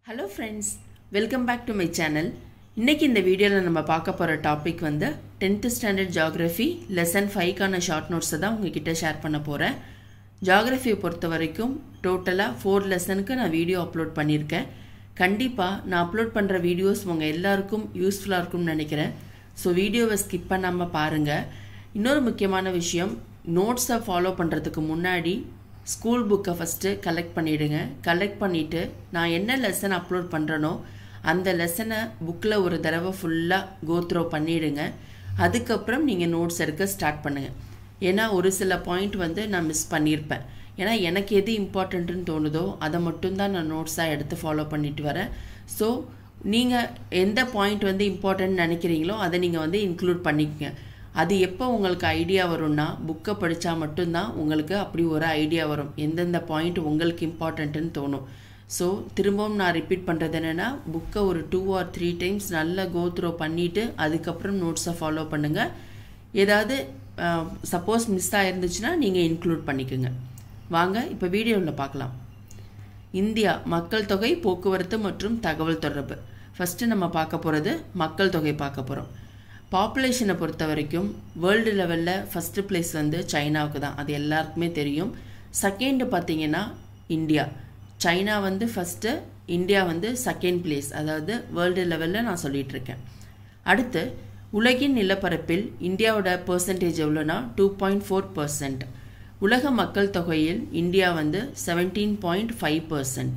hello friends welcome back to my channel இன்றைக்கி இந்த வீடியோவில் நம்ம பார்க்க போகிற டாபிக் வந்து டென்த்து ஸ்டாண்டர்ட் ஜாகிரஃபி லெசன் ஃபைவ்க்கான ஷார்ட் நோட்ஸை தான் உங்ககிட்ட ஷேர் பண்ண போகிறேன் ஜாகிரஃபியை பொறுத்த வரைக்கும் டோட்டலாக ஃபோர் லெசனுக்கு நான் வீடியோ அப்லோட் பண்ணியிருக்கேன் கண்டிப்பாக நான் அப்லோட் பண்ணுற வீடியோஸ் உங்கள் எல்லாருக்கும் யூஸ்ஃபுல்லாக இருக்கும்னு நினைக்கிறேன் ஸோ வீடியோவை ஸ்கிப் பண்ணாமல் பாருங்கள் இன்னொரு முக்கியமான விஷயம் நோட்ஸை ஃபாலோ பண்ணுறதுக்கு முன்னாடி ஸ்கூல் புக்கை ஃபஸ்ட்டு கலெக்ட் பண்ணிவிடுங்க கலெக்ட் பண்ணிவிட்டு நான் என்ன லெசன் அப்லோட் பண்ணுறனோ அந்த லெசனை புக்கில் ஒரு தடவை ஃபுல்லாக கோத்ரோ பண்ணிவிடுங்க அதுக்கப்புறம் நீங்கள் நோட்ஸ் எடுக்க ஸ்டார்ட் பண்ணுங்கள் ஏன்னா ஒரு சில பாயிண்ட் வந்து நான் மிஸ் பண்ணியிருப்பேன் ஏன்னா எனக்கு எது இம்பார்ட்டண்ட்டுன்னு தோணுதோ அதை மட்டும்தான் நான் நோட்ஸாக எடுத்து ஃபாலோ பண்ணிட்டு வரேன் ஸோ நீங்கள் எந்த பாயிண்ட் வந்து இம்பார்ட்டன்ட் நினைக்கிறீங்களோ அதை நீங்கள் வந்து இன்க்ளூட் பண்ணிக்கங்க அது எப்போ உங்களுக்கு ஐடியா வரும்னா புக்கை படித்தா மட்டும்தான் உங்களுக்கு அப்படி ஒரு ஐடியா வரும் எந்தெந்த பாயிண்ட் உங்களுக்கு இம்பார்ட்டண்ட்டுன்னு தோணும் ஸோ திரும்பவும் நான் ரிப்பீட் பண்ணுறது என்னென்னா புக்கை ஒரு டூ ஆர் த்ரீ டைம்ஸ் நல்லா கோ த்ரோ பண்ணிவிட்டு அதுக்கப்புறம் நோட்ஸை ஃபாலோ பண்ணுங்கள் ஏதாவது சப்போஸ் மிஸ் ஆயிருந்துச்சுன்னா நீங்கள் இன்க்ளூட் பண்ணிக்கோங்க வாங்க இப்போ வீடியோவில் பார்க்கலாம் இந்தியா மக்கள் தொகை போக்குவரத்து மற்றும் தகவல் தொடர்பு ஃபஸ்ட்டு நம்ம பார்க்க போகிறது மக்கள் தொகை பார்க்க போகிறோம் பாப்புலேஷனை பொறுத்த வரைக்கும் வேர்ல்டு லெவலில் ஃபஸ்ட்டு பிளேஸ் வந்து சைனாவுக்கு தான் அது எல்லாருக்குமே தெரியும் செகண்டு பார்த்தீங்கன்னா இந்தியா சைனா வந்து ஃபஸ்ட்டு இந்தியா வந்து செகண்ட் பிளேஸ் அதாவது வேர்ல்டு லெவலில் நான் சொல்லிகிட்டு இருக்கேன் அடுத்து உலகின் நிலப்பரப்பில் இந்தியாவோட பர்சன்டேஜ் எவ்வளோனா டூ பாயிண்ட் ஃபோர் பர்சன்ட் உலக மக்கள் தொகையில் இந்தியா வந்து செவன்டீன் பாயிண்ட் ஃபைவ் பர்சன்ட்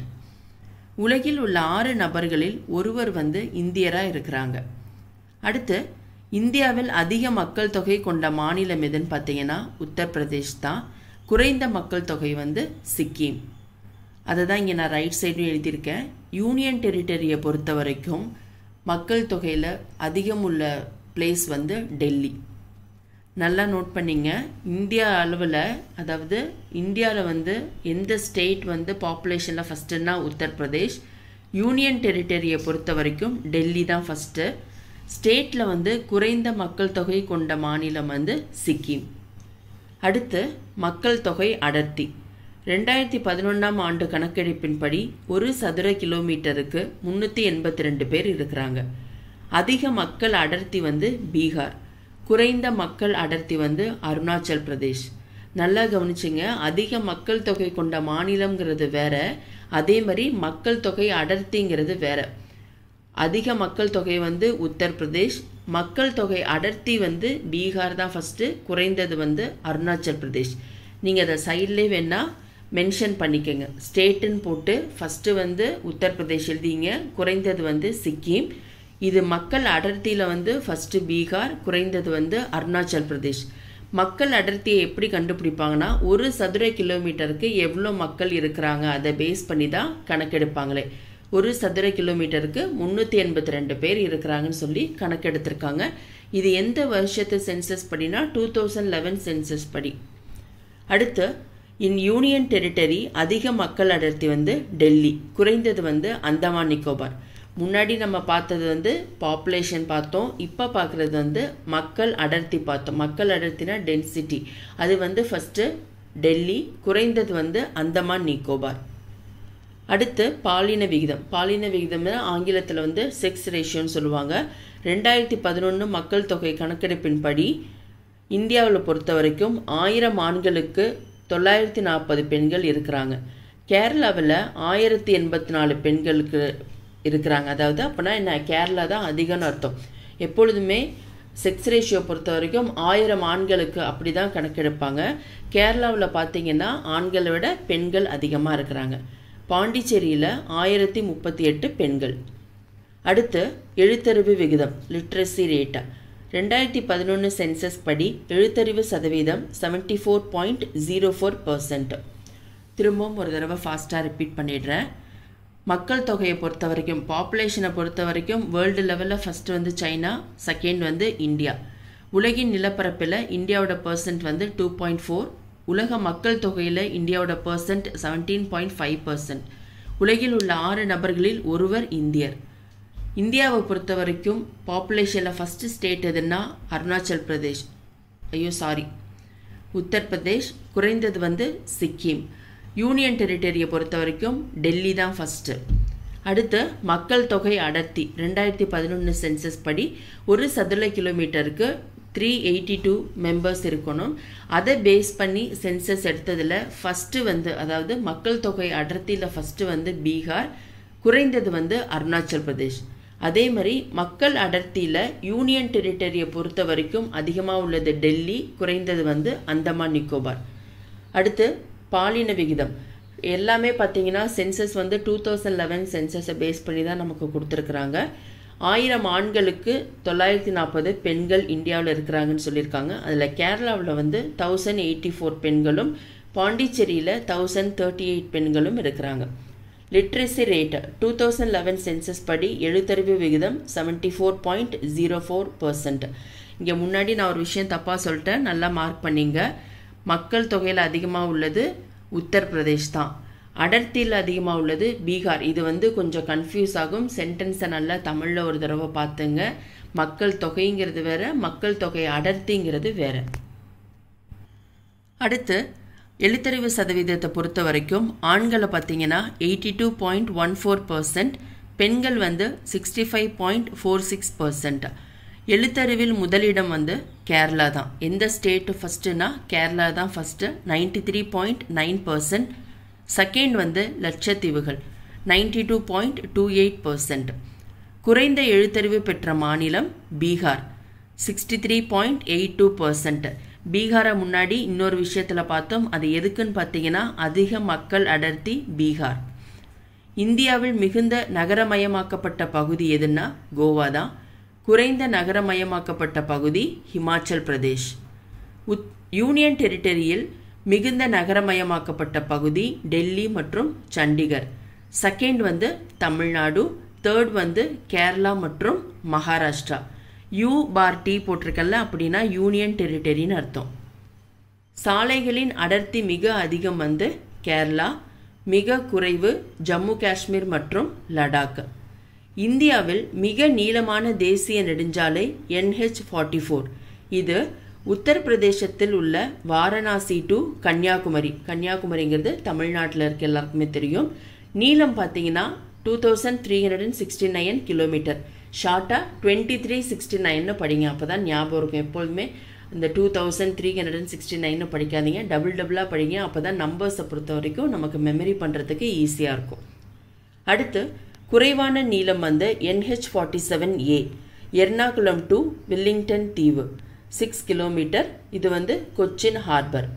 உலகில் உள்ள ஆறு நபர்களில் ஒருவர் வந்து இந்தியராக இருக்கிறாங்க அடுத்து இந்தியாவில் அதிக மக்கள் தொகை கொண்ட மாநிலம் எதுன்னு பார்த்தீங்கன்னா உத்தரப்பிரதேஷ் தான் குறைந்த மக்கள் தொகை வந்து சிக்கிம் அதை தான் இங்கே நான் ரைட் சைடும் எழுதியிருக்கேன் யூனியன் டெரிட்டரியை பொறுத்த வரைக்கும் மக்கள் தொகையில் அதிகம் உள்ள பிளேஸ் வந்து டெல்லி நல்லா நோட் பண்ணிங்க இந்தியா அளவில் அதாவது இந்தியாவில் வந்து எந்த ஸ்டேட் வந்து பாப்புலேஷனில் ஃபஸ்ட்டுன்னா உத்தரப்பிரதேஷ் யூனியன் டெரிட்டரியை பொறுத்த வரைக்கும் டெல்லி தான் ஃபஸ்ட்டு ஸ்டேட்டில் வந்து குறைந்த மக்கள் தொகை கொண்ட மாநிலம் வந்து சிக்கிம் அடுத்து மக்கள் தொகை அடர்த்தி ரெண்டாயிரத்தி பதினொன்றாம் ஆண்டு கணக்கெடுப்பின்படி ஒரு சதுர கிலோமீட்டருக்கு முந்நூற்றி எண்பத்தி ரெண்டு பேர் இருக்கிறாங்க அதிக மக்கள் அடர்த்தி வந்து பீகார் குறைந்த மக்கள் அடர்த்தி வந்து அருணாச்சல் பிரதேஷ் நல்லா கவனிச்சுங்க அதிக மக்கள் தொகை கொண்ட மாநிலங்கிறது வேற அதே மாதிரி மக்கள் தொகை அடர்த்திங்கிறது வேற அதிக மக்கள் தொகை வந்து உத்தரப்பிரதேஷ் மக்கள் தொகை அடர்த்தி வந்து பீகார் தான் ஃபஸ்ட்டு குறைந்தது வந்து அருணாச்சல் பிரதேஷ் நீங்கள் அதை சைட்லேயே வேணால் மென்ஷன் பண்ணிக்கோங்க ஸ்டேட்டுன்னு போட்டு ஃபஸ்ட்டு வந்து உத்தரப்பிரதேஷ் எழுதிங்க குறைந்தது வந்து சிக்கிம் இது மக்கள் அடர்த்தியில் வந்து ஃபஸ்ட்டு பீகார் குறைந்தது வந்து அருணாச்சல் பிரதேஷ் மக்கள் அடர்த்தியை எப்படி கண்டுபிடிப்பாங்கன்னா ஒரு சதுர கிலோமீட்டருக்கு எவ்வளோ மக்கள் இருக்கிறாங்க அதை பேஸ் பண்ணி தான் கணக்கெடுப்பாங்களே ஒரு சதுர கிலோமீட்டருக்கு முந்நூற்றி எண்பத்தி ரெண்டு பேர் இருக்கிறாங்கன்னு சொல்லி கணக்கெடுத்திருக்காங்க இது எந்த வருஷத்து சென்சஸ் படினா டூ தௌசண்ட் லெவன் சென்சஸ் படி அடுத்து இன் யூனியன் டெரிட்டரி அதிக மக்கள் அடர்த்தி வந்து டெல்லி குறைந்தது வந்து அந்தமான் நிக்கோபார் முன்னாடி நம்ம பார்த்தது வந்து பாப்புலேஷன் பார்த்தோம் இப்போ பார்க்குறது வந்து மக்கள் அடர்த்தி பார்த்தோம் மக்கள் அடர்த்தினா டென்சிட்டி அது வந்து ஃபஸ்ட்டு டெல்லி குறைந்தது வந்து அந்தமான் நிக்கோபார் அடுத்து பாலின விகிதம் பாலின விகிதம்னு ஆங்கிலத்தில் வந்து செக்ஸ் ரேஷியோன்னு சொல்லுவாங்க ரெண்டாயிரத்தி பதினொன்று மக்கள் தொகை கணக்கெடுப்பின்படி இந்தியாவில் பொறுத்த வரைக்கும் ஆயிரம் ஆண்களுக்கு தொள்ளாயிரத்தி நாற்பது பெண்கள் இருக்கிறாங்க கேரளாவில் ஆயிரத்தி எண்பத்தி நாலு பெண்களுக்கு இருக்கிறாங்க அதாவது அப்போனா என்ன கேரளா தான் அதிகம்னு அர்த்தம் எப்பொழுதுமே செக்ஸ் ரேஷியோ பொறுத்த வரைக்கும் ஆயிரம் ஆண்களுக்கு அப்படி தான் கணக்கெடுப்பாங்க கேரளாவில் பார்த்தீங்கன்னா ஆண்களை விட பெண்கள் அதிகமாக இருக்கிறாங்க பாண்டிச்சேரியில் ஆயிரத்தி முப்பத்தி எட்டு பெண்கள் அடுத்து எழுத்தறிவு விகிதம் லிட்ரஸி ரேட்டா ரெண்டாயிரத்தி பதினொன்று சென்சஸ் படி எழுத்தறிவு சதவீதம் seventy four point zero four percent திரும்பவும் ஒரு தடவை ஃபாஸ்ட்டாக ரிப்பீட் பண்ணிடுறேன் மக்கள் தொகையை பொறுத்த வரைக்கும் பாப்புலேஷனை பொறுத்த வரைக்கும் வேர்ல்டு லெவலில் ஃபஸ்ட்டு வந்து சைனா செகண்ட் வந்து இந்தியா உலகின் நிலப்பரப்பில் இந்தியாவோட பர்சன்ட் வந்து டூ பாயிண்ட் ஃபோர் உலக மக்கள் தொகையில் இந்தியாவோட percent seventeen point five percent உலகில் உள்ள ஆறு நபர்களில் ஒருவர் இந்தியர் இந்தியாவை பொறுத்த வரைக்கும் பாப்புலேஷனில் ஃபஸ்ட்டு ஸ்டேட் எதுன்னா அருணாச்சல் பிரதேஷ் ஐயோ சாரி உத்தரப்பிரதேஷ் குறைந்தது வந்து சிக்கிம் யூனியன் டெரிட்டரியை பொறுத்த வரைக்கும் டெல்லி தான் ஃபஸ்ட்டு அடுத்து மக்கள் தொகை அடர்த்தி ரெண்டாயிரத்தி பதினொன்று சென்சஸ் படி ஒரு சதுர கிலோமீட்டருக்கு த்ரீ எயிட்டி டூ மெம்பர்ஸ் இருக்கணும் அதை பேஸ் பண்ணி சென்சஸ் எடுத்ததில் ஃபஸ்ட்டு வந்து அதாவது மக்கள் தொகை அடர்த்தியில் ஃபஸ்ட்டு வந்து பீகார் குறைந்தது வந்து அருணாச்சல் பிரதேஷ் அதே மாதிரி மக்கள் அடர்த்தியில் யூனியன் டெரிட்டரியை பொறுத்த வரைக்கும் அதிகமாக உள்ளது டெல்லி குறைந்தது வந்து அந்தமான் நிக்கோபார் அடுத்து பாலின விகிதம் எல்லாமே பார்த்தீங்கன்னா சென்சஸ் வந்து டூ தௌசண்ட் லெவன் சென்சஸை பேஸ் பண்ணி தான் நமக்கு கொடுத்துருக்குறாங்க ஆயிரம் ஆண்களுக்கு தொள்ளாயிரத்தி நாற்பது பெண்கள் இந்தியாவில் இருக்கிறாங்கன்னு சொல்லியிருக்காங்க அதில் கேரளாவில் வந்து தௌசண்ட் எயிட்டி ஃபோர் பெண்களும் பாண்டிச்சேரியில் தௌசண்ட் தேர்ட்டி எயிட் பெண்களும் இருக்கிறாங்க literacy rate two thousand eleven census படி எழுத்தறிவு விகிதம் seventy four point zero four percent இங்கே முன்னாடி நான் ஒரு விஷயம் தப்பாக சொல்லிட்டேன் நல்லா மார்க் பண்ணிங்க மக்கள் தொகையில் அதிகமாக உள்ளது உத்தரப்பிரதேஷ் தான் அடர்த்தியில் அதிகமாக உள்ளது பீகார் இது வந்து கொஞ்சம் கன்ஃபியூஸ் ஆகும் சென்டென்ஸை நல்லா தமிழில் ஒரு தடவை பார்த்துங்க மக்கள் தொகைங்கிறது வேற மக்கள் தொகை அடர்த்திங்கிறது வேற அடுத்து எழுத்தறிவு சதவீதத்தை பொறுத்த வரைக்கும் ஆண்களை பார்த்தீங்கன்னா eighty two point one four percent பெண்கள் வந்து sixty five point four six percent எழுத்தறிவில் முதலிடம் வந்து கேரளா தான் எந்த ஸ்டேட்டு ஃபஸ்ட்டுனா கேரளா தான் first ninety three point nine percent second வந்து லட்சத்தீவுகள் ninety two point two eight percent குறைந்த எழுத்தறிவு பெற்ற மாநிலம் Bihar sixty three point eight two percent பீகாரை முன்னாடி இன்னொரு விஷயத்தில் பார்த்தோம் அது எதுக்குன்னு பார்த்தீங்கன்னா அதிக மக்கள் அடர்த்தி பீகார் இந்தியாவில் மிகுந்த நகரமயமாக்கப்பட்ட பகுதி எதுன்னா கோவா தான் குறைந்த நகரமயமாக்கப்பட்ட பகுதி ஹிமாச்சல் பிரதேஷ் உத் யூனியன் டெரிட்டரியில் மிகுந்த நகரமயமாக்கப்பட்ட பகுதி டெல்லி மற்றும் சண்டிகர் செகண்ட் வந்து தமிழ்நாடு தேர்ட் வந்து கேரளா மற்றும் மகாராஷ்டிரா யூ பார் டி போட்டிருக்கல அப்படின்னா யூனியன் டெரிட்டரின்னு அர்த்தம் சாலைகளின் அடர்த்தி மிக அதிகம் வந்து கேரளா மிக குறைவு ஜம்மு காஷ்மீர் மற்றும் லடாக் இந்தியாவில் மிக நீளமான தேசிய நெடுஞ்சாலை என்ஹெச் ஃபார்ட்டி ஃபோர் இது உத்தரப்பிரதேசத்தில் உள்ள வாரணாசி டு கன்னியாகுமரி கன்னியாகுமரிங்கிறது தமிழ்நாட்டில் இருக்க எல்லாருக்குமே தெரியும் நீளம் பார்த்தீங்கன்னா two thousand three hundred and sixty nine kilometre ஷார்ட்டாக டுவெண்ட்டி த்ரீ சிக்ஸ்டி நைன்னு படிங்க அப்போ தான் ஞாபகம் இருக்கும் எப்பொழுதுமே இந்த two thousand three hundred and sixty நைன்னு படிக்காதீங்க டபுள் டபுளாக படிங்க அப்போ தான் நம்பர்ஸை பொறுத்த வரைக்கும் நமக்கு மெமரி பண்ணுறதுக்கு ஈஸியாக இருக்கும் அடுத்து குறைவான நீளம் வந்து NH forty seven A Ernakulam to Willingdon தீவு சிக்ஸ் கிலோமீட்டர் இது வந்து கொச்சின் ஹார்பர்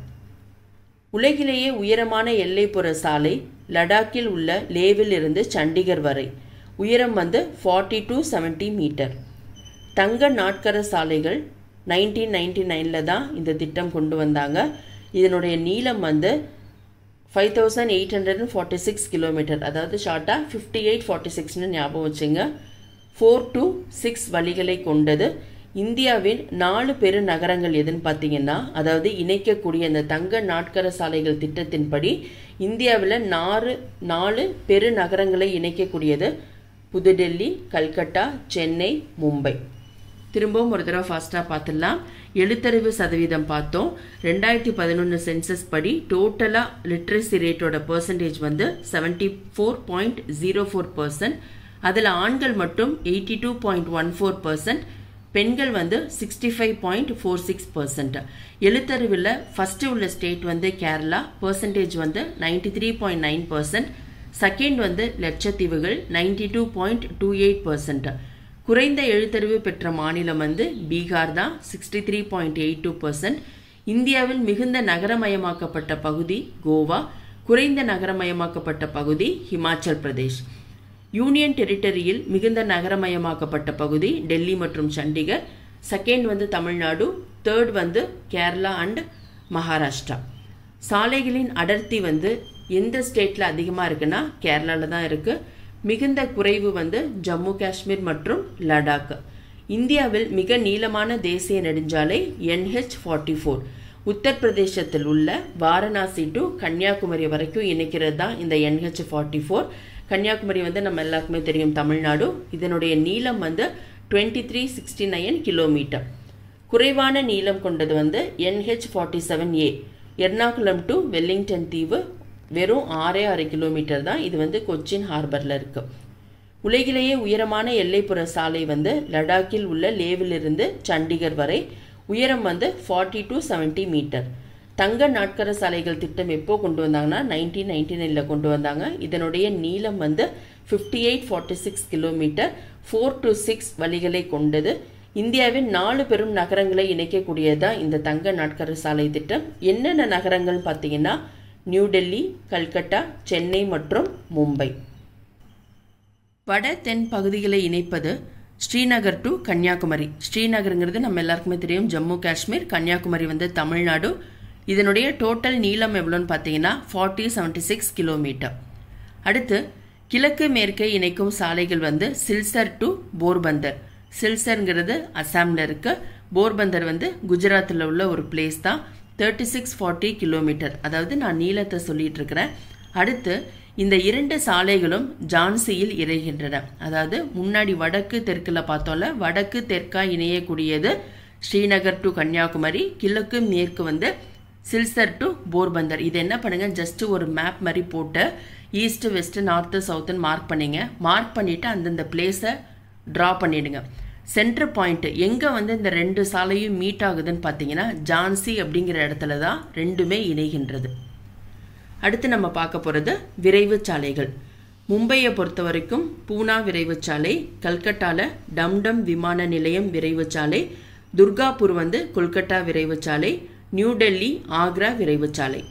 உலகிலேயே உயரமான எல்லைப்புற சாலை லடாக்கில் உள்ள லேவில் இருந்து சண்டிகர் வரை உயரம் வந்து ஃபார்ட்டி டு செவன்ட்டி மீட்டர் தங்க நாட்கர சாலைகள் நைன்டீன் நைன்டி நைனில் தான் இந்த திட்டம் கொண்டு வந்தாங்க இதனுடைய நீளம் வந்து five thousand eight hundred and forty six kilometre அதாவது ஷார்ட்டாக ஃபிஃப்டி எயிட் ஃபார்ட்டி சிக்ஸ்னு ஞாபகம் வச்சுங்க ஃபோர் டு சிக்ஸ் வழிகளை கொண்டது இந்தியாவின் நாலு பெரு நகரங்கள் எதுன்னு பார்த்தீங்கன்னா அதாவது இணைக்கக்கூடிய இந்த தங்க நாட்கர சாலைகள் திட்டத்தின்படி இந்தியாவில் நாலு நாலு பெரு நகரங்களை இணைக்கக்கூடியது புதுடெல்லி கல்கட்டா சென்னை மும்பை திரும்பவும் ஒரு தடவை ஃபாஸ்ட்டாக பார்த்துடலாம் எழுத்தறிவு சதவீதம் பார்த்தோம் ரெண்டாயிரத்தி பதினொன்று சென்சஸ் படி டோட்டலாக லிட்ரஸி ரேட்டோட பர்சன்டேஜ் வந்து seventy four point zero four percent அதில் ஆண்கள் மட்டும் eighty two point one four percent பெண்கள் வந்து sixty five point four six percent எழுத்தறிவில் ஃபஸ்ட்டு உள்ள ஸ்டேட் வந்து கேரளா பர்சன்டேஜ் வந்து ninety three point nine percent second வந்து லட்சத்தீவுகள் ninety two point two eight percent குறைந்த எழுத்தறிவு பெற்ற மாநிலம் வந்து பீகார் தான் sixty three point eight two percent இந்தியாவில் மிகுந்த நகரமயமாக்கப்பட்ட பகுதி கோவா குறைந்த நகரமயமாக்கப்பட்ட பகுதி ஹிமாச்சல் பிரதேஷ் யூனியன் டெரிட்டரியில் மிகுந்த நகரமயமாக்கப்பட்ட பகுதி டெல்லி மற்றும் சண்டிகர் செகண்ட் வந்து தமிழ்நாடு தேர்ட் வந்து கேரளா அண்ட் மகாராஷ்டிரா சாலைகளின் அடர்த்தி வந்து எந்த ஸ்டேட்டில் அதிகமாக இருக்குன்னா கேரளாவில் தான் இருக்குது மிகுந்த குறைவு வந்து ஜம்மு காஷ்மீர் மற்றும் லடாக் இந்தியாவில் மிக நீளமான தேசிய நெடுஞ்சாலை என்ஹெச் ஃபார்ட்டி ஃபோர் உத்தரப்பிரதேசத்தில் உள்ள வாரணாசி டு கன்னியாகுமரி வரைக்கும் இணைக்கிறது தான் இந்த என்ஹெச் ஃபார்ட்டி ஃபோர் கன்னியாகுமரி வந்து நம்ம எல்லாருக்குமே தெரியும் தமிழ்நாடு இதனுடைய நீளம் வந்து twenty three sixty nine kilometre குறைவான நீளம் கொண்டது வந்து NH forty seven A Ernakulam to Willingdon தீவு வெறும் ஆறே ஆறு கிலோமீட்டர் தான் இது வந்து கொச்சின் ஹார்பரில் இருக்கு உலகிலேயே உயரமான எல்லைப்புற சாலை வந்து லடாக்கில் உள்ள லேவிலிருந்து சண்டிகர் வரை உயரம் வந்து ஃபார்ட்டி டு செவன்ட்டி மீட்டர் தங்க நாட்கர சாலைகள் திட்டம் எப்போ கொண்டு வந்தாங்கன்னா நைன்டீன் நைன்டி நைனில் கொண்டு வந்தாங்க இதனுடைய நீளம் வந்து fifty eight forty six kilometre four to six வழிகளை கொண்டது இந்தியாவின் நாலு பெரும் நகரங்களை இணைக்கக்கூடியதான் இந்த தங்க நாட்கர சாலை திட்டம் என்னென்ன நகரங்கள் பார்த்தீங்கன்னா நியூ டெல்லி கல்கட்டா சென்னை மற்றும் மும்பை வட தென் பகுதிகளை இணைப்பது ஸ்ரீநகர் டு கன்னியாகுமரி ஸ்ரீநகருங்கிறது நம்ம எல்லாருக்குமே தெரியும் ஜம்மு காஷ்மீர் கன்னியாகுமரி வந்து தமிழ்நாடு இதனுடைய டோட்டல் நீளம் எவ்வளோன்னு பார்த்தீங்கன்னா ஃபார்ட்டி செவன்ட்டி சிக்ஸ் கிலோமீட்டர் அடுத்து கிழக்கு மேற்கே இணைக்கும் சாலைகள் வந்து சில்சர் டு போர்பந்தர் சில்சர்ங்கிறது அசாமில் இருக்கு போர்பந்தர் வந்து குஜராத்தில் உள்ள ஒரு பிளேஸ் தான் தேர்ட்டி சிக்ஸ் ஃபார்ட்டி கிலோமீட்டர் அதாவது நான் நீளத்தை சொல்லிட்டு இருக்கிறேன் அடுத்து இந்த இரண்டு சாலைகளும் ஜான்சியில் இறைகின்றன அதாவது முன்னாடி வடக்கு தெற்குல பார்த்தோம்ல வடக்கு தெற்கா இணையக்கூடியது ஸ்ரீநகர் டு கன்னியாகுமரி கிழக்கு மேற்கு வந்து சில்சர் டு போர்பந்தர் இது என்ன பண்ணுங்க ஜஸ்ட் ஒரு மேப் மாதிரி போட்டு ஈஸ்ட் வெஸ்ட் நார்த்து சவுத்துன்னு மார்க் பண்ணிங்க மார்க் பண்ணிட்டு அந்தந்த பிளேஸை ட்ரா பண்ணிடுங்க சென்டர் பாயிண்ட் எங்கே வந்து இந்த ரெண்டு சாலையும் மீட் ஆகுதுன்னு பார்த்தீங்கன்னா ஜான்சி அப்படிங்கிற இடத்துல தான் ரெண்டுமே இணைகின்றது அடுத்து நம்ம பார்க்க போகிறது விரைவு சாலைகள் மும்பையை பொறுத்த வரைக்கும் பூனா விரைவு சாலை கல்கட்டாவில் டம்டம் விமான நிலையம் விரைவு சாலை துர்காபூர் வந்து கொல்கட்டா விரைவு சாலை நியூ டெல்லி ஆக்ரா விரைவு சாலை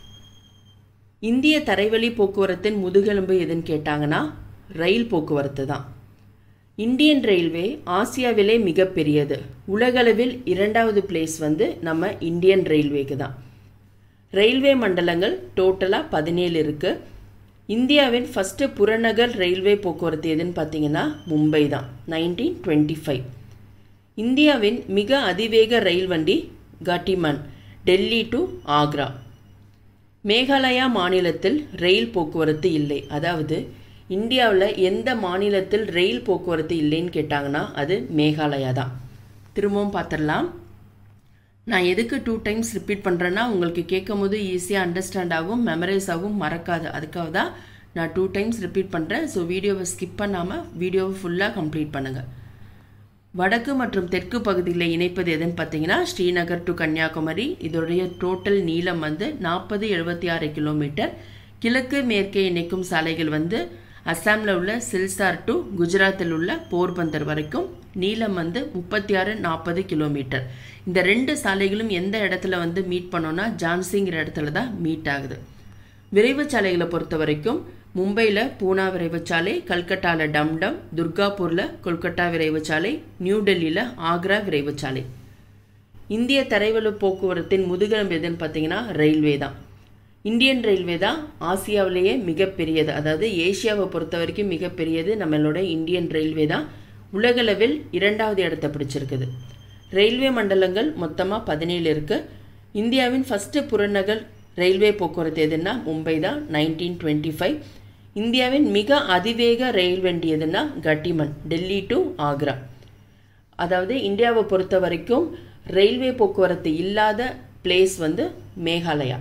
இந்திய தரைவழி போக்குவரத்தின் முதுகெலும்பு எதுன்னு கேட்டாங்கன்னா ரயில் போக்குவரத்து தான் இந்தியன் ரயில்வே ஆசியாவிலே மிகப்பெரியது உலகளவில் இரண்டாவது பிளேஸ் வந்து நம்ம இந்தியன் ரயில்வேக்கு தான் ரயில்வே மண்டலங்கள் டோட்டலாக பதினேழு இருக்குது இந்தியாவின் ஃபஸ்ட்டு புறநகர் ரயில்வே போக்குவரத்து எதுன்னு பார்த்தீங்கன்னா மும்பை தான் நைன்டீன் டுவெண்ட்டி ஃபைவ் இந்தியாவின் மிக அதிவேக ரயில் வண்டி கட்டிமன் டெல்லி டு ஆக்ரா மேகாலயா மாநிலத்தில் ரயில் போக்குவரத்து இல்லை அதாவது இந்தியாவில் எந்த மாநிலத்தில் ரயில் போக்குவரத்து இல்லைன்னு கேட்டாங்கன்னா அது மேகாலயா தான் திரும்பவும் பார்த்துடலாம் நான் எதுக்கு டூ டைம்ஸ் ரிப்பீட் பண்ணுறேன்னா உங்களுக்கு கேட்கும் போது ஈஸியாக அண்டர்ஸ்டாண்ட் ஆகும் மெமரைஸ் ஆகும் மறக்காது அதுக்காக தான் நான் டூ டைம்ஸ் ரிப்பீட் பண்ணுறேன் ஸோ வீடியோவை ஸ்கிப் பண்ணாமல் வீடியோவை ஃபுல்லாக கம்ப்ளீட் பண்ணுங்கள் வடக்கு மற்றும் தெற்கு பகுதிகளை இணைப்பது எதுன்னு பார்த்தீங்கன்னா ஸ்ரீநகர் டு கன்னியாகுமரி இதோடைய டோட்டல் நீளம் வந்து நாற்பது எழுபத்தி ஆறு கிலோமீட்டர் கிழக்கு மேற்கே இணைக்கும் சாலைகள் வந்து அஸ்ஸாமில் உள்ள சில்சார் டு குஜராத்தில் உள்ள போர்பந்தர் வரைக்கும் நீளம் வந்து முப்பத்தி ஆறு நாற்பது கிலோமீட்டர் இந்த ரெண்டு சாலைகளும் எந்த இடத்துல வந்து மீட் பண்ணோன்னா ஜான்சிங்கிற இடத்துல தான் மீட் ஆகுது விரைவு சாலைகளை பொறுத்த வரைக்கும் மும்பையில் பூனா விரைவு சாலை கல்கட்டாவில் டம்டம் துர்காப்பூரில் கொல்கட்டா விரைவு சாலை நியூ டெல்லியில் ஆக்ரா விரைவு சாலை இந்திய தரைவழி போக்குவரத்தின் முதுகெலும்பு எதுன்னு பார்த்தீங்கன்னா ரயில்வே தான் இந்தியன் ரயில்வே தான் ஆசியாவிலேயே மிகப்பெரியது அதாவது ஏசியாவை பொறுத்த வரைக்கும் மிகப்பெரியது நம்மளோட இந்தியன் ரயில்வே தான் உலகளவில் இரண்டாவது இடத்தை பிடிச்சிருக்குது ரயில்வே மண்டலங்கள் மொத்தமாக பதினேழு இருக்குது இந்தியாவின் ஃபஸ்ட்டு புறநகர் ரயில்வே போக்குவரத்து எதுன்னா மும்பை தான் நைன்டீன் டுவெண்ட்டி ஃபைவ் இந்தியாவின் மிக அதிவேக ரயில் வண்டி எதுன்னா கட்டிமன் டெல்லி டு ஆக்ரா அதாவது இந்தியாவை பொறுத்த வரைக்கும் ரயில்வே போக்குவரத்து இல்லாத பிளேஸ் வந்து மேகாலயா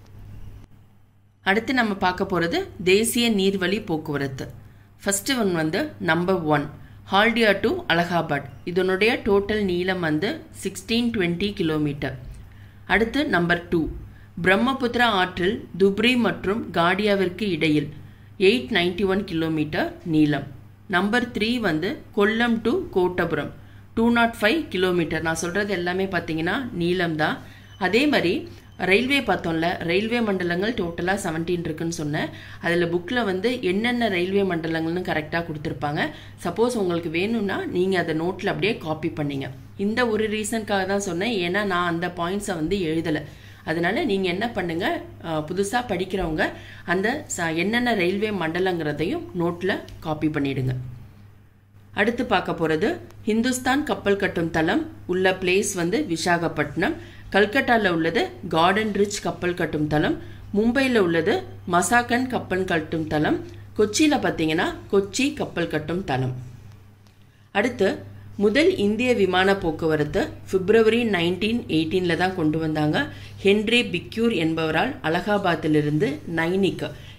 அடுத்து நம்ம பார்க்க போகிறது தேசிய நீர்வழி போக்குவரத்து ஃபஸ்ட்டு ஒன் வந்து number one Haldia to Allahabad இதனுடைய டோட்டல் நீளம் வந்து சிக்ஸ்டீன் டுவெண்ட்டி கிலோமீட்டர் அடுத்து நம்பர் டூ பிரம்மபுத்திரா ஆற்றில் துப்ரி மற்றும் காடியாவிற்கு இடையில் எயிட் நைன்டி ஒன் கிலோமீட்டர் நீளம் நம்பர் த்ரீ வந்து Kollam to Kottapuram two nought five kilometre நான் சொல்கிறது எல்லாமே பார்த்தீங்கன்னா நீளம் தான் அதே மாதிரி ரயில்வே பார்த்தோம்ல ரயில்வே மண்டலங்கள் டோட்டலாக செவன்டீன் இருக்குன்னு சொன்னேன் அதில் புக்கில் வந்து என்னென்ன ரயில்வே மண்டலங்கள்னு கரெக்டாக கொடுத்துருப்பாங்க சப்போஸ் உங்களுக்கு வேணும்னா நீங்கள் அதை நோட்டில் அப்படியே காப்பி பண்ணிங்க இந்த ஒரு ரீசனுக்காக தான் சொன்னேன் ஏன்னா நான் அந்த பாயிண்ட்ஸை வந்து எழுதலை அதனால நீங்கள் என்ன பண்ணுங்கள் புதுசாக படிக்கிறவங்க அந்த ச என்னென்ன ரயில்வே மண்டலங்கிறதையும் நோட்டில் காப்பி பண்ணிடுங்க அடுத்து பார்க்க போகிறது ஹிந்துஸ்தான் கப்பல் கட்டும் தளம் உள்ள பிளேஸ் வந்து விசாகப்பட்டினம் கல்கட்டாவில் உள்ளது கார்டன் ரிச் கப்பல் கட்டும் தளம் மும்பையில் உள்ளது மசாக்கன் கப்பல் கட்டும் தளம் கொச்சியில் பார்த்தீங்கன்னா கொச்சி கப்பல் கட்டும் தளம் அடுத்து முதல் இந்திய விமான போக்குவரத்து பிப்ரவரி நைன்டீன் எயிட்டீனில் தான் கொண்டு வந்தாங்க ஹென்ரி பிக்யூர் என்பவரால் அலகாபாத்திலிருந்து நைனிக்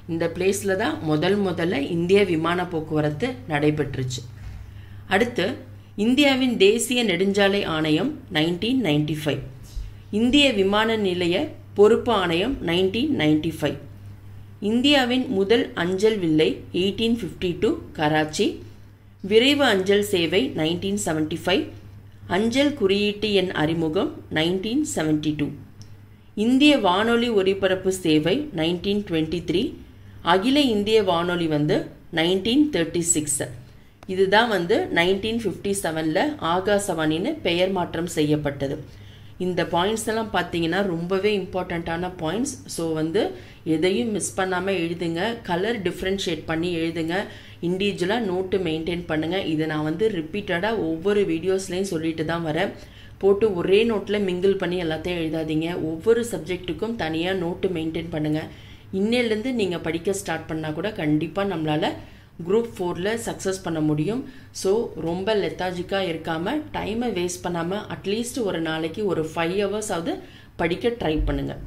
இந்த பிளேஸில் தான் முதல் முதல்ல இந்திய விமான போக்குவரத்து நடைபெற்றுச்சு அடுத்து இந்தியாவின் தேசிய நெடுஞ்சாலை ஆணையம் நைன்டீன் நைன்டி ஃபைவ் இந்திய விமான நிலைய பொறுப்பு ஆணையம் நைன்டீன் நைன்டி ஃபைவ் இந்தியாவின் முதல் அஞ்சல் வில்லை எயிட்டீன் ஃபிஃப்டி டூ கராச்சி விரைவு அஞ்சல் சேவை நைன்டீன் செவன்டி ஃபைவ் அஞ்சல் குறியீட்டு எண் அறிமுகம் நைன்டீன் செவன்டி டூ இந்திய வானொலி ஒலிபரப்பு சேவை நைன்டீன் டுவெண்ட்டி த்ரீ அகில இந்திய வானொலி வந்து நைன்டீன் தேர்ட்டி சிக்ஸ் இதுதான் வந்து நைன்டீன் ஃபிஃப்டி செவனில் ஆகாசவாணின்னு பெயர் மாற்றம் செய்யப்பட்டது இந்த பாயிண்ட்ஸ் எல்லாம் பார்த்தீங்கன்னா ரொம்பவே இம்பார்ட்டண்ட்டான பாயிண்ட்ஸ் ஸோ வந்து எதையும் மிஸ் பண்ணாமல் எழுதுங்க கலர் டிஃப்ரென்ஷியேட் பண்ணி எழுதுங்க இண்டிவிஜுவலாக நோட்டு மெயின்டைன் பண்ணுங்கள் இதை நான் வந்து ரிப்பீட்டடாக ஒவ்வொரு வீடியோஸ்லேயும் சொல்லிட்டு தான் வரேன் போட்டு ஒரே நோட்டில் மிங்கிள் பண்ணி எல்லாத்தையும் எழுதாதீங்க ஒவ்வொரு சப்ஜெக்ட்டுக்கும் தனியாக நோட்டு மெயின்டைன் பண்ணுங்கள் இன்னிலேருந்து நீங்கள் படிக்க ஸ்டார்ட் பண்ணால் கூட கண்டிப்பாக நம்மளால் குரூப் ஃபோரில் சக்ஸஸ் பண்ண முடியும் ஸோ ரொம்ப லெத்தாஜிக்காக இருக்காமல் டைமை வேஸ்ட் பண்ணாமல் அட்லீஸ்ட் ஒரு நாளைக்கு ஒரு ஃபைவ் ஹவர்ஸ் ஆகுது படிக்க ட்ரை பண்ணுங்கள்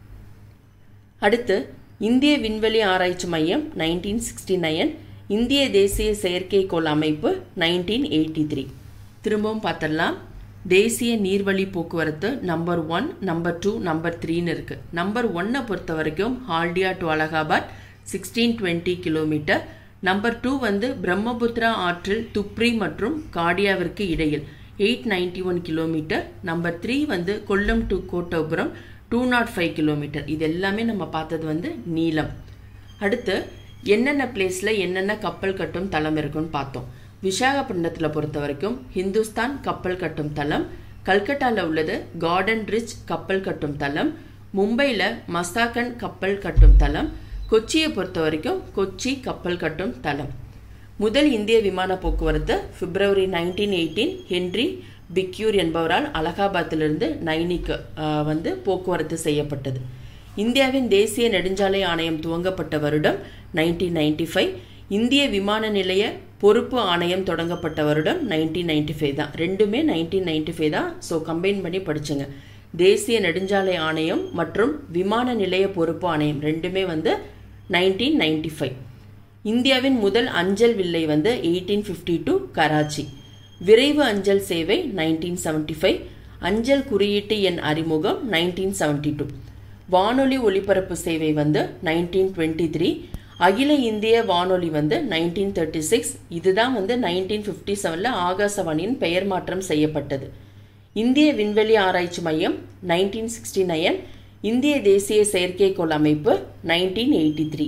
அடுத்து இந்திய விண்வெளி ஆராய்ச்சி மையம் நைன்டீன் சிக்ஸ்டி நைன் இந்திய தேசிய செயற்கைக்கோள் அமைப்பு நைன்டீன் எயிட்டி த்ரீ திரும்பவும் பார்த்துடலாம் தேசிய நீர்வழி போக்குவரத்து number one number two number த்ரீன்னு இருக்குது நம்பர் ஒன்னை பொறுத்த வரைக்கும் Haldia to Allahabad sixteen twenty kilometre number two வந்து பிரம்மபுத்திரா ஆற்றில் துப்ரி மற்றும் காடியாவிற்கு இடையில் eight ninety one kilometre number three வந்து Kollam to Kottapuram two nought five kilometre இது எல்லாமே நம்ம பார்த்தது வந்து நீளம் அடுத்து என்னென்ன பிளேஸில் என்னென்ன கப்பல் கட்டும் தளம் இருக்குன்னு பார்த்தோம் விசாகப்பட்டினத்தில் பொறுத்த வரைக்கும் ஹிந்துஸ்தான் கப்பல் கட்டும் தளம் கல்கட்டாவில் உள்ளது கார்டன் ரிச் கப்பல் கட்டும் தளம் மும்பையில் மஸ்தாகன் கப்பல் கட்டும் தளம் கொச்சியை பொறுத்த வரைக்கும் கொச்சி கப்பல் கட்டும் தளம் முதல் இந்திய விமான போக்குவரத்து February nineteen eighteen Henri Pequet என்பவரால் அலகாபாத்திலிருந்து நைனிக்கு வந்து போக்குவரத்து செய்யப்பட்டது இந்தியாவின் தேசிய நெடுஞ்சாலை ஆணையம் துவங்கப்பட்ட வருடம் நைன்டீன் நைன்டி ஃபைவ் இந்திய விமான நிலைய பொறுப்பு ஆணையம் தொடங்கப்பட்ட வருடம் நைன்டீன் நைன்டி ஃபைவ் தான் ரெண்டுமே நைன்டீன் நைன்டி ஃபைவ் தான் ஸோ கம்பைன் பண்ணி படிச்சுங்க தேசிய நெடுஞ்சாலை ஆணையம் மற்றும் விமான நிலைய பொறுப்பு ஆணையம் ரெண்டுமே வந்து நைன்டீன் நைன்டி ஃபைவ் இந்தியாவின் முதல் அஞ்சல் வில்லை வந்து எயிட்டீன் ஃபிஃப்டி டூ கராச்சி விரைவு அஞ்சல் சேவை நைன்டீன் செவன்டி ஃபைவ் அஞ்சல் குறியீட்டு எண் அறிமுகம் நைன்டீன் செவன்டி டூ வானொலி ஒலிபரப்பு சேவை வந்து நைன்டீன் டுவெண்ட்டி த்ரீ அகில இந்திய வானொலி வந்து நைன்டீன் தேர்ட்டி சிக்ஸ் இதுதான் வந்து நைன்டீன் ஃபிஃப்டி செவனில் ஆகாசவாணியின் பெயர் மாற்றம் செய்யப்பட்டது இந்திய விண்வெளி ஆராய்ச்சி மையம் நைன்டீன் சிக்ஸ்டி நைன் இந்திய தேசிய செயற்கைக்கோள் அமைப்பு நைன்டீன் எயிட்டி த்ரீ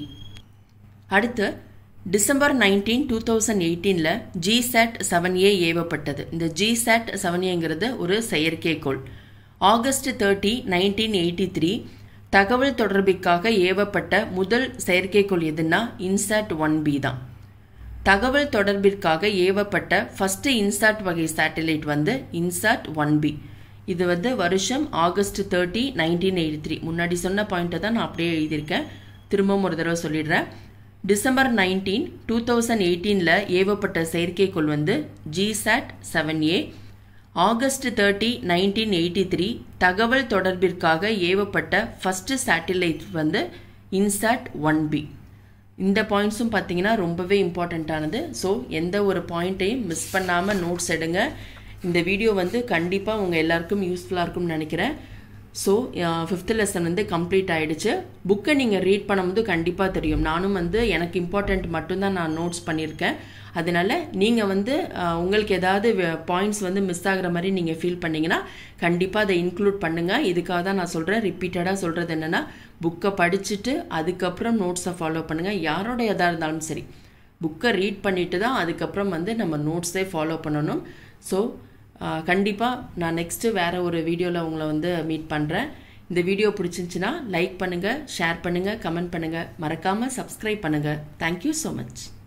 அடுத்து டிசம்பர் நைன்டீன் டூ தௌசண்ட் எயிட்டீனில் ஜிசாட் செவன் ஏ ஏவப்பட்டது இந்த ஜிசாட் செவன் ஏங்கிறது ஒரு செயற்கைக்கோள் August thirty nineteen eighty three தகவல் தொடர்பிற்காக ஏவப்பட்ட முதல் செயற்கைக்கோள் எதுனா இன்சாட் ஒன் பி தான் தகவல் தொடர்பிற்காக ஏவப்பட்ட ஃபஸ்ட்டு இன்சாட் வகை சேட்டலைட் வந்து இன்சாட் ஒன் பி இது வந்து வருஷம் August thirty nineteen eighty three முன்னாடி சொன்ன பாயிண்ட்டை தான் நான் அப்படியே எழுதியிருக்கேன் திரும்பவும் ஒரு தடவை சொல்லிடுறேன் டிசம்பர் நைன்டீன் டூ தௌசண்ட் எயிட்டீனில் ஏவப்பட்ட செயற்கைக்கோள் வந்து GSAT seven A August thirty nineteen eighty three தகவல் தொடர்பிற்காக ஏவப்பட்ட ஃபஸ்ட்டு சேட்டிலைட் வந்து இன்சாட் ஒன் பி இந்த பாயிண்ட்ஸும் பார்த்தீங்கன்னா ரொம்பவே இம்பார்ட்டண்ட்டானது ஸோ எந்த ஒரு பாயிண்ட்டையும் மிஸ் பண்ணாமல் நோட்ஸ் எடுங்க இந்த வீடியோ வந்து கண்டிப்பாக உங்கள் எல்லாருக்கும் யூஸ்ஃபுல்லாக இருக்கும்னு நினைக்கிறேன் ஸோ ஃபிஃப்த் லெசன் வந்து கம்ப்ளீட் ஆகிடுச்சு புக்கை நீங்கள் ரீட் பண்ணும்போது கண்டிப்பாக தெரியும் நானும் வந்து எனக்கு இம்பார்ட்டண்ட் மட்டும்தான் நான் நோட்ஸ் பண்ணியிருக்கேன் அதனால் நீங்கள் வந்து உங்களுக்கு ஏதாவது பாயிண்ட்ஸ் வந்து மிஸ் ஆகிற மாதிரி நீங்கள் ஃபீல் பண்ணிங்கன்னா கண்டிப்பாக அதை இன்க்ளூட் பண்ணுங்கள் இதுக்காக தான் நான் சொல்கிறேன் ரிப்பீட்டடாக சொல்கிறது என்னென்னா புக்கை படிச்சுட்டு அதுக்கப்புறம் நோட்ஸை ஃபாலோ பண்ணுங்கள் யாரோட எதாக இருந்தாலும் சரி புக்கை ரீட் பண்ணிவிட்டு தான் அதுக்கப்புறம் வந்து நம்ம நோட்ஸே ஃபாலோ பண்ணணும் ஸோ கண்டிப்பாக நான் நெக்ஸ்ட்டு வேறு ஒரு வீடியோவில் உங்களை வந்து மீட் பண்ணுறேன் இந்த வீடியோ பிடிச்சிருந்துச்சின்னா லைக் பண்ணுங்கள் ஷேர் பண்ணுங்கள் கமெண்ட் பண்ணுங்கள் மறக்காமல் சப்ஸ்கிரைப் பண்ணுங்கள் தேங்க்யூ ஸோ மச்